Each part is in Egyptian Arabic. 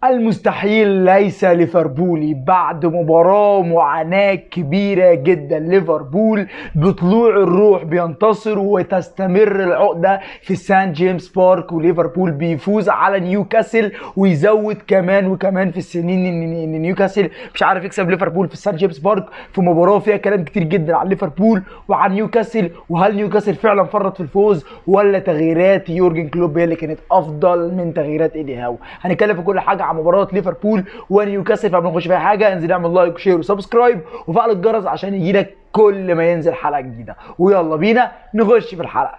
المستحيل ليس ليفربولي بعد مباراة معاناة كبيرة جدا ليفربول بطلوع الروح بينتصر وتستمر العقدة في سان جيمس بارك وليفربول بيفوز على نيوكاسل ويزود كمان وكمان في السنين ان إن نيوكاسل مش عارف يكسب ليفربول في سان جيمس بارك في مباراة فيها كلام كتير جدا عن ليفربول وعن نيوكاسل وهل نيوكاسل فعلا فرط في الفوز ولا تغييرات يورجن كلوب هي اللي كانت افضل من تغييرات ايدي هاو هنتكلم في كل حاجه عن مباراه ليفربول ونيوكاسل فقبل ما نخش في اي حاجه انزل اعمل لايك وشير وسبسكرايب وفعل الجرس عشان يجيلك كل ما ينزل حلقه جديده ويلا بينا نخش في الحلقه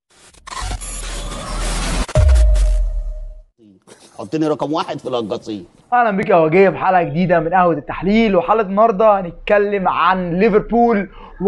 حطني رقم واحد في القصيم اهلا بك يا وجيه في حلقه جديده من قهوه التحليل وحلقه النهارده هنتكلم عن ليفربول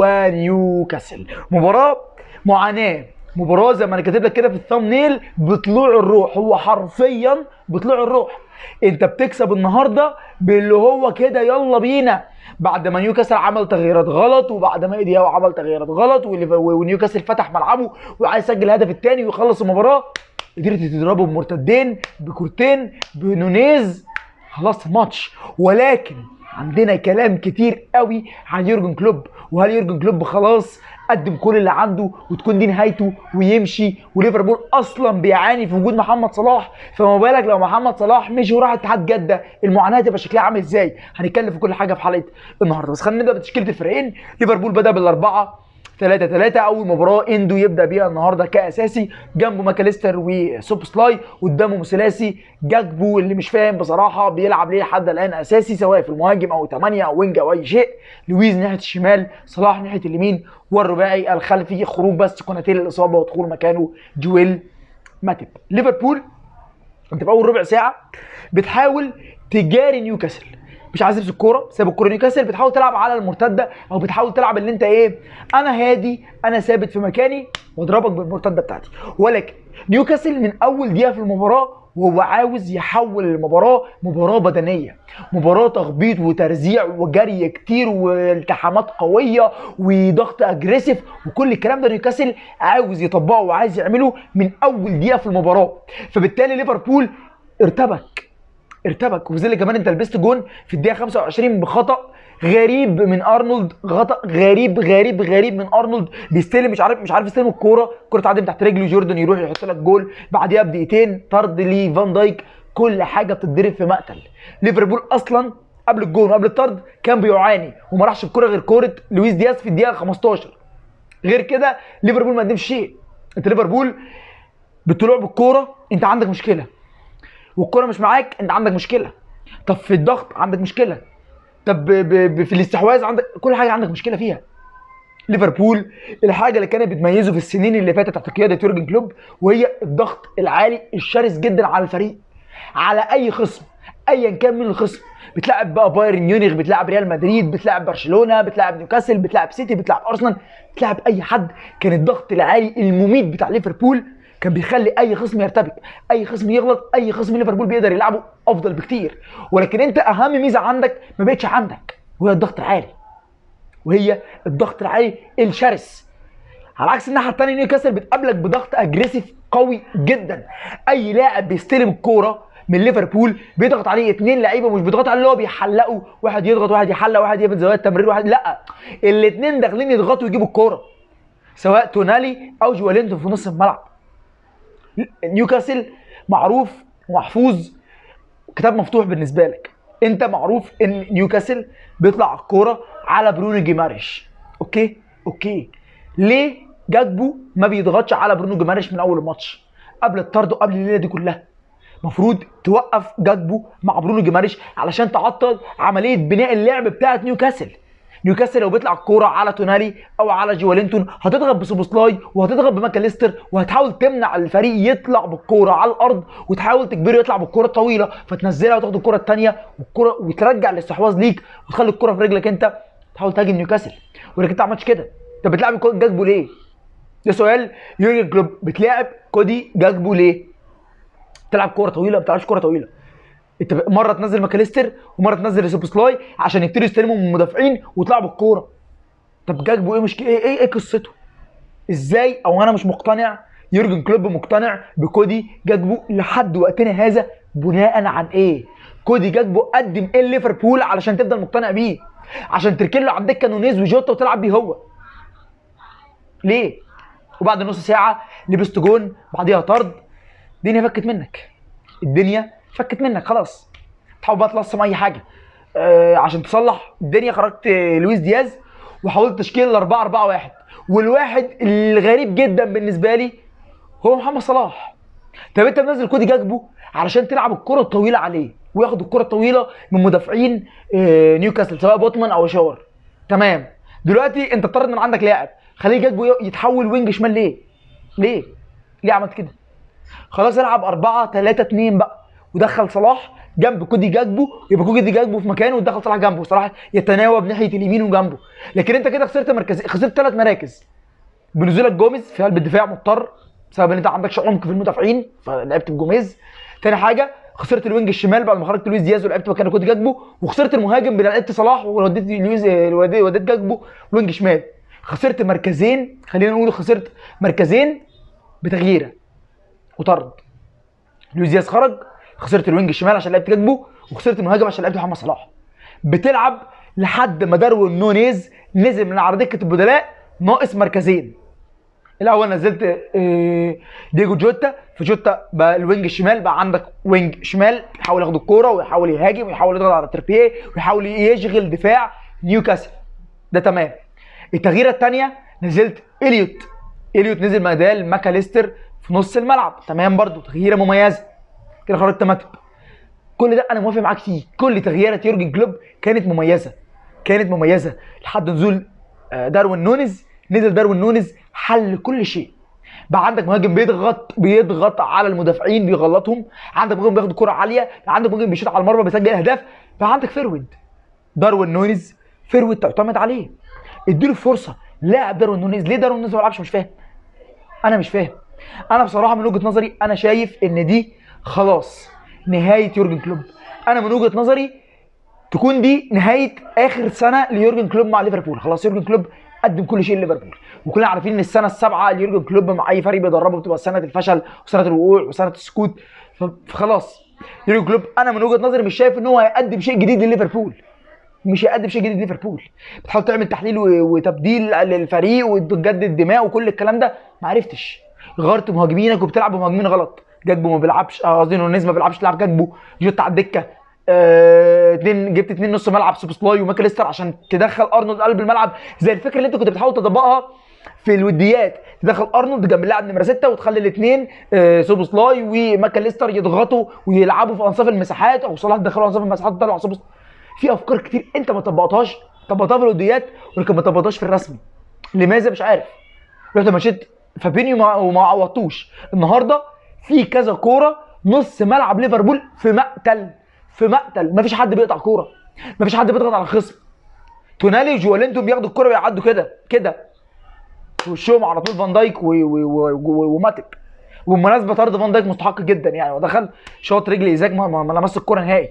ونيوكاسل مباراه معاناه مباراه زي ما انا كاتب لك كده في الثامنيل بطلوع الروح هو حرفيا بطلوع الروح انت بتكسب النهارده باللي هو كده يلا بينا بعد ما نيوكاسل عمل تغييرات غلط وبعد ما ايدي هاو عمل تغييرات غلط وليف- ونيوكاسل فتح ملعبه وعايز يسجل الهدف الثاني ويخلص المباراه قدرت تضربه بمرتدين بكورتين بنونيز خلصت الماتش ولكن عندنا كلام كتير قوي عن يورجن كلوب وهل يورجن كلوب خلاص قدم كل اللي عنده وتكون دي نهايته ويمشي وليفربول اصلا بيعاني في وجود محمد صلاح فما بالك لو محمد صلاح مشي وراح اتحاد جده المعاناه تبقى شكلها عامل ازاي هنتكلم في كل حاجه في حلقه النهارده بس خلينا نبدا بتشكيله الفريقين ليفربول بدا بالاربعه 3 3 اول مباراه اندو يبدا بيها النهارده كاساسي جنبه ماكاليستر وسوبسلاي قدامهم ثلاثي جاكبو اللي مش فاهم بصراحه بيلعب ليه لحد الان اساسي سواء في المهاجم او 8 او وينج او اي شيء لويز ناحيه الشمال صلاح ناحيه اليمين والرباعي الخلفي خروج بس كوناتي للاصابه ودخول مكانه جويل ماتيب ليفربول انت في اول ربع ساعه بتحاول تجاري نيوكاسل مش عايز تمسك الكوره ساب الكوره نيوكاسل بتحاول تلعب على المرتده او بتحاول تلعب اللي انت ايه انا هادي انا ثابت في مكاني واضربك بالمرتده بتاعتي ولكن نيوكاسل من اول دقيقه في المباراه وهو عاوز يحول المباراه مباراه بدنيه مباراه تخبيط وترزيع وجري كتير والتحامات قويه وضغط اجريسيف وكل الكلام ده نيوكاسل عاوز يطبقه وعايز يعمله من اول دقيقه في المباراه فبالتالي ليفربول ارتبك ارتبك وزي اللي كمان انت لبست جون في الدقيقه 25 بخطا غريب من ارنولد خطا غريب غريب غريب من ارنولد بيستلم مش عارف مش عارف يستلم الكوره الكوره تعدي من تحت رجله جوردن يروح يحط لك جول بعديها بدقيقتين طرد لفان دايك كل حاجه بتتضرب في مقتل ليفربول اصلا قبل الجون وقبل الطرد كان بيعاني وما راحش الكوره غير كوره لويس دياز في الدقيقه 15 غير كده ليفربول ما قدمش شيء انت ليفربول بالطلوع بالكوره انت عندك مشكله والكرة مش معاك انت عندك مشكله طب في الضغط عندك مشكله طب ب- ب- ب- في الاستحواذ عندك كل حاجه عندك مشكله فيها ليفربول الحاجه اللي كانت بتميزه في السنين اللي فاتت تحت قياده يورجن كلوب وهي الضغط العالي الشرس جدا على الفريق على اي خصم ايا كان من الخصم بتلعب بقى بايرن ميونخ بتلعب ريال مدريد بتلعب برشلونه بتلعب نيوكاسل بتلعب سيتي بتلعب ارسنال بتلعب اي حد كان الضغط العالي المميت بتاع ليفربول كان بيخلي اي خصم يرتبك اي خصم يغلط اي خصم ليفربول بيقدر يلعبه افضل بكتير ولكن انت اهم ميزه عندك ما بقتش عندك وهي الضغط العالي وهي الضغط العالي الشرس على عكس الناحيه الثانيه نيوكاسل بتقابلك بضغط اجريسيف قوي جدا اي لاعب بيستلم الكوره من ليفربول بيضغط عليه اثنين لعيبه مش بيضغط عليه اللي هو بيحلقوا واحد يضغط واحد يحلق واحد يقفل زوايا التمرير واحد لا الاثنين داخلين يضغطوا يجيبوا الكوره سواء تونالي او جوالينتو في نص الملعب نيوكاسل معروف ومحفوظ كتاب مفتوح بالنسبه لك انت معروف ان نيوكاسل بيطلع على الكوره على برونو جيماريش اوكي اوكي ليه جاكبو ما بيضغطش على برونو جيماريش من اول الماتش قبل الطرد وقبل الليله دي كلها المفروض توقف جاكبو مع برونو جيماريش علشان تعطل عمليه بناء اللعب بتاعه نيوكاسل نيوكاسل لو بيطلع الكوره على تونالي او على جوالينتون هتضغط بسوبوسلاي وهتضغط بماكاليستر وهتحاول تمنع الفريق يطلع بالكوره على الارض وتحاول تجبره يطلع بالكوره الطويله فتنزلها وتاخد الكوره الثانيه والكوره وترجع الاستحواذ ليك وتخلي الكوره في رجلك انت تحاول تهاجم نيوكاسل ولكن انت ما عملتش كده انت بتلعب كودي جاكبو ليه؟ ده سؤال يورجن كلوب بتلاعب كودي جاكبو ليه؟ تلعب كوره طويله ما بتلعبش كوره طويله انت مره تنزل ماكاليستر ومره تنزل سوبوسلاي عشان يبتدوا يستلموا من المدافعين ويطلعوا بالكوره طب جاكبو ايه مشكله ايه ايه, ايه قصته ازاي او انا مش مقتنع يورجن كلوب مقتنع بكودي جاكبو لحد وقتنا هذا بناء عن ايه كودي جاكبو قدم ايه ليفربول علشان تفضل مقتنع بيه عشان تركن له على الدكه نونيز وجوتا وتلعب بيه هو ليه وبعد نص ساعه لبست جون بعديها طرد الدنيا فكت منك الدنيا فكت منك خلاص تحاول بقى تلصم اي حاجه آه عشان تصلح الدنيا خرجت آه، لويس دياز وحاولت تشكيل الاربعه 4 1 والواحد الغريب جدا بالنسبه لي هو محمد صلاح طب انت منزل كودي جاكبو علشان تلعب الكره الطويله عليه وياخد الكره الطويله من مدافعين آه، نيوكاسل سواء بوتمان او شاور تمام دلوقتي انت اضطرت من عندك لاعب خليه جاكبو يتحول وينج شمال ليه؟ ليه؟ ليه عملت كده؟ خلاص العب 4 3 2 بقى ودخل صلاح جنب كودي جاكبو يبقى كودي جاكبو في مكانه ودخل صلاح جنبه صلاح يتناوب ناحيه اليمين وجنبه لكن انت كده خسرت مركز خسرت ثلاث مراكز بنزولك جوميز في قلب الدفاع مضطر بسبب ان انت عندكش عمق في المدافعين فلعبت بجوميز تاني حاجه خسرت الوينج الشمال بعد ما خرجت لويس دياز ولعبت مكان كودي جاكبو وخسرت المهاجم بين لعبت صلاح ووديت لويس وديت وديت جاكبو وينج شمال خسرت مركزين خلينا نقول خسرت مركزين بتغييره وطرد لويس دياز خرج خسرت الوينج الشمال عشان لعبت جاكبو وخسرت المهاجم عشان لعبت محمد صلاح بتلعب لحد ما داروين نونيز نزل من على دكه البدلاء ناقص مركزين الاول نزلت آه، ديجو جوتا في جوتا بقى الوينج الشمال بقى عندك وينج شمال يحاول ياخد الكوره ويحاول يهاجم ويحاول يضغط على تربيه ويحاول يشغل دفاع نيوكاسل ده تمام التغييره الثانيه نزلت اليوت اليوت نزل بدال ماكاليستر في نص الملعب تمام برضو تغييره مميزه كده خرجت ماتب كل ده انا موافق معاك فيه كل تغييرات يورجن كلوب كانت مميزه كانت مميزه لحد نزول آه، داروين نونيز نزل داروين نونيز حل كل شيء بقى عندك مهاجم بيضغط بيضغط على المدافعين بيغلطهم عندك مهاجم بياخد كرة عاليه عندك مهاجم بيشوط على المرمى بيسجل اهداف بقى عندك فيرود داروين نونيز فيرود تعتمد عليه اديله فرصه لاعب داروين نونيز ليه داروين نونيز ما بيلعبش مش فاهم انا مش فاهم انا بصراحه من وجهه نظري انا شايف ان دي خلاص نهايه يورجن كلوب انا من وجهه نظري تكون دي نهايه اخر سنه ليورجن كلوب مع ليفربول خلاص يورجن كلوب قدم كل شيء لليفربول وكلنا عارفين ان السنه السابعه ليورجن كلوب مع اي فريق بيدربه بتبقى سنه الفشل وسنه الوقوع وسنه السكوت ف- فخلاص يورجن كلوب انا من وجهه نظري مش شايف ان هو هيقدم شيء جديد لليفربول مش هيقدم شيء جديد لليفربول بتحاول تعمل تحليل و- وتبديل للفريق وتجدد دماء وكل الكلام ده ما عرفتش غيرت مهاجمينك وبتلعب بمهاجمين غلط جاكبو ما بيلعبش آه، قصدي نونيز ما بيلعبش تلعب جاكبو جوتا على الدكه آه، اتنين جبت اتنين نص ملعب سوبوسلاي وماكاليستر عشان تدخل ارنولد قلب الملعب زي الفكره اللي انت كنت بتحاول تطبقها في الوديات تدخل ارنولد جنب اللاعب نمره 6 وتخلي الاثنين سوبوسلاي وماكاليستر يضغطوا ويلعبوا في انصاف المساحات او صلاح تدخلوا انصاف المساحات وتطلعوا سوبوس في افكار كتير انت ما طبقتهاش طبقتها في الوديات ولكن ما طبقتهاش في الرسمي لماذا مش عارف رحت مشيت فابينيو ما- وما عوضتوش النهارده في كذا كوره نص ملعب ليفربول في مقتل في مقتل مفيش حد بيقطع كوره مفيش حد بيضغط على الخصم تونالي جوالينتون بياخدوا الكوره بيعدوا كده كده في وشهم على طول فان دايك و- و- و- و- وماتب وبالمناسبه طرد فان دايك مستحق جدا يعني هو دخل شاط رجل ايزاك ما, ما ما لمس الكوره نهائي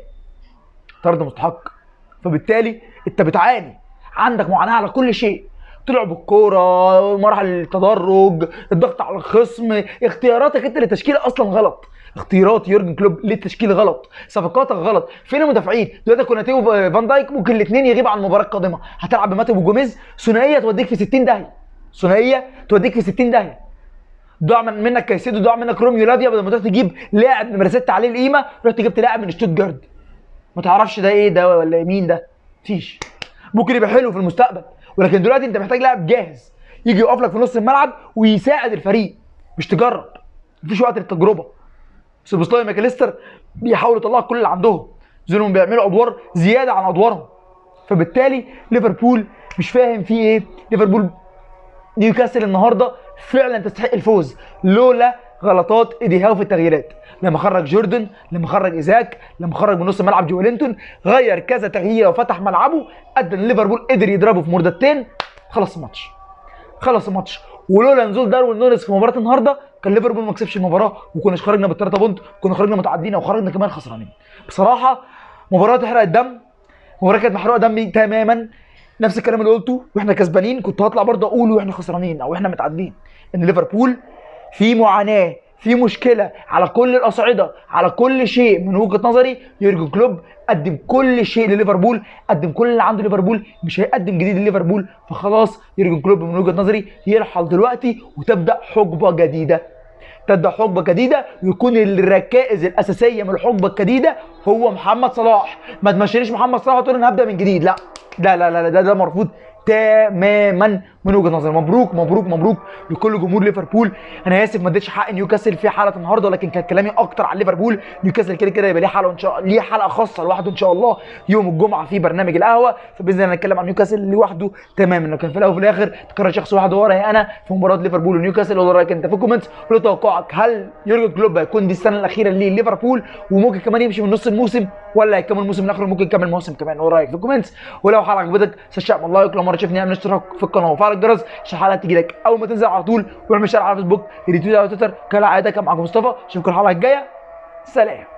طرد مستحق فبالتالي انت بتعاني عندك معاناه على كل شيء طلع بالكوره مراحل التدرج الضغط على الخصم اختياراتك انت للتشكيل اصلا غلط اختيارات يورجن كلوب للتشكيل غلط صفقاتك غلط فين المدافعين دلوقتي كوناتي وفان دايك ممكن الاثنين يغيبوا عن المباراه القادمه هتلعب بماتب وجوميز ثنائيه توديك في 60 داهيه ثنائيه توديك في 60 داهيه ضاع من منك كايسيدو ضاع منك روميو لافيا بدل ما تروح تجيب لاعب نمره 6 عليه القيمه رحت جبت لاعب من شتوتجارت ما تعرفش ده ايه ده ولا مين ده مفيش ممكن يبقى حلو في المستقبل ولكن دلوقتي انت محتاج لاعب جاهز يجي يقف لك في نص الملعب ويساعد الفريق مش تجرب مفيش وقت للتجربه سوبوسلاي ماكاليستر بيحاولوا يطلعوا كل اللي عندهم زينهم بيعملوا ادوار زياده عن ادوارهم فبالتالي ليفربول مش فاهم فيه ايه ليفربول نيوكاسل النهارده فعلا تستحق الفوز لولا غلطات ايدي هاو في التغييرات لما خرج جوردن لما خرج ايزاك لما خرج من نص ملعب جوالينتون غير كذا تغيير وفتح ملعبه ادى ان ليفربول قدر يضربه في مردتين خلص الماتش خلص الماتش ولولا نزول داروين نونيز في مباراه النهارده كان ليفربول ما كسبش المباراه وكناش خرجنا بالثلاثه بونت كنا خرجنا متعادلين وخرجنا كمان خسرانين بصراحه مباراه تحرق الدم مباراه كانت محروقه دمي تماما نفس الكلام اللي قلته واحنا كسبانين كنت هطلع برضه اقوله واحنا خسرانين او احنا متعادلين ان ليفربول في معاناه في مشكله على كل الاصعده على كل شيء من وجهه نظري يورجن كلوب قدم كل شيء لليفربول قدم كل اللي عنده ليفربول مش هيقدم جديد لليفربول فخلاص يورجن كلوب من وجهه نظري يرحل دلوقتي وتبدا حقبه جديده تبدا حقبه جديده ويكون الركائز الاساسيه من الحقبه الجديده هو محمد صلاح ما تمشينيش محمد صلاح وتقول انا هبدا من جديد لا لا لا لا ده ده مرفوض تماما من وجهه نظري مبروك مبروك مبروك لكل جمهور ليفربول انا اسف ما اديتش حق نيوكاسل في حلقه النهارده ولكن كان كلامي اكتر عن ليفربول نيوكاسل كده كده يبقى ليه حلقه ان شاء الله ليه حلقه خاصه لوحده ان شاء الله يوم الجمعه في برنامج القهوه فباذن الله نتكلم عن نيوكاسل لوحده تماما لكن في الاول وفي الاخر تكرر شخص واحد ورايا انا في مباراه ليفربول ونيوكاسل ولا رايك انت في الكومنتس قول توقعك هل يورجن كلوب هيكون دي السنه الاخيره ليه ليفربول وممكن كمان يمشي من نص الموسم ولا هيكمل الموسم الاخر ممكن يكمل موسم كمان قول رايك في الكومنتس ولو الحلقه عجبتك تشجع الله لايك لو مره شفني اعمل اشتراك في القناه وفعل الجرس عشان الحلقه تيجي لك اول ما تنزل على طول واعمل شير على فيسبوك ريتويت على تويتر كالعاده كان معاكم مصطفى اشوفكم الحلقه الجايه سلام